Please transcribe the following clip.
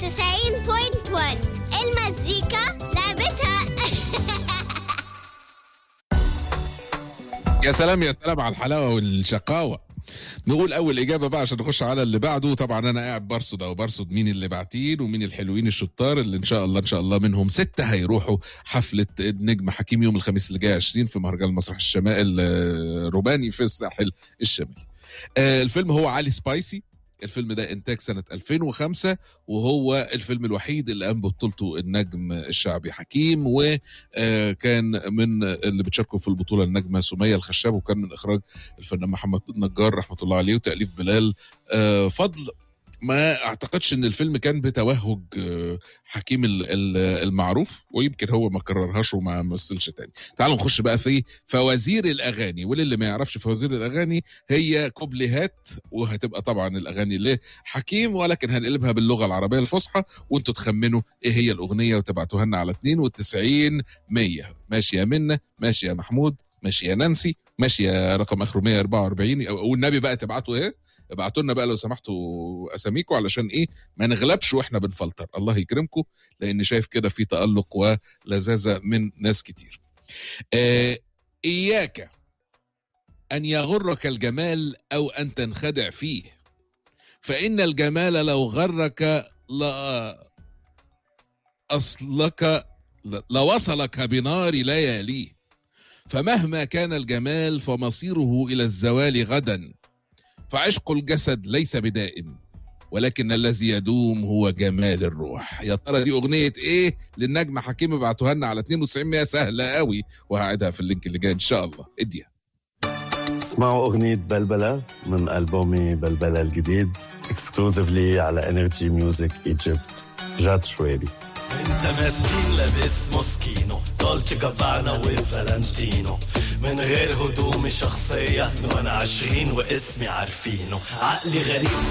المزيكا لعبتها يا سلام يا سلام على الحلاوه والشقاوه نقول اول اجابه بقى عشان نخش على اللي بعده طبعا انا قاعد برصد او برصد مين اللي باعتين ومين الحلوين الشطار اللي ان شاء الله ان شاء الله منهم سته هيروحوا حفله النجم حكيم يوم الخميس اللي جاي 20 في مهرجان المسرح الشمال الروماني في الساحل الشمالي آه، الفيلم هو علي سبايسي الفيلم ده انتاج سنه 2005 وهو الفيلم الوحيد اللي قام ببطولته النجم الشعبي حكيم وكان من اللي بتشاركوا في البطوله النجمه سميه الخشاب وكان من اخراج الفنان محمد النجار رحمه الله عليه وتاليف بلال آه، فضل ما اعتقدش ان الفيلم كان بتوهج آه، حكيم ال- ال- المعروف ويمكن هو ما كررهاش وما مثلش تاني تعالوا نخش بقى في فوازير الاغاني وللي ما يعرفش فوازير الاغاني هي كوبليهات وهتبقى طبعا الاغاني لحكيم ولكن هنقلبها باللغه العربيه الفصحى وانتوا تخمنوا ايه هي الاغنيه وتبعتوها لنا على 92 100 ماشي يا منى ماشي يا محمود ماشي يا نانسي ماشي يا رقم اخره 144 أو- والنبي بقى تبعتوا ايه ابعتوا لنا بقى لو سمحتوا اساميكم علشان ايه ما نغلبش واحنا بنفلتر الله يكرمكم لان شايف كده في تالق ولذاذه من ناس كتير آه اياك ان يغرك الجمال او ان تنخدع فيه فان الجمال لو غرك لا اصلك لوصلك بنار لياليه فمهما كان الجمال فمصيره الى الزوال غدا فعشق الجسد ليس بدائم ولكن الذي يدوم هو جمال الروح يا ترى دي اغنيه ايه للنجم حكيم ابعتوها لنا على 92 100 سهله قوي وهعيدها في اللينك اللي جاي ان شاء الله اديها اسمعوا أغنية بلبلة من ألبومي بلبلة الجديد اكسكلوزيفلي على انرجي ميوزك ايجيبت جاد شويري انت مسكين لابس موسكينو دولتشي جابانا وفالنتينو من غير هدومي شخصية وانا عشرين واسمي عارفينه عقلي غريب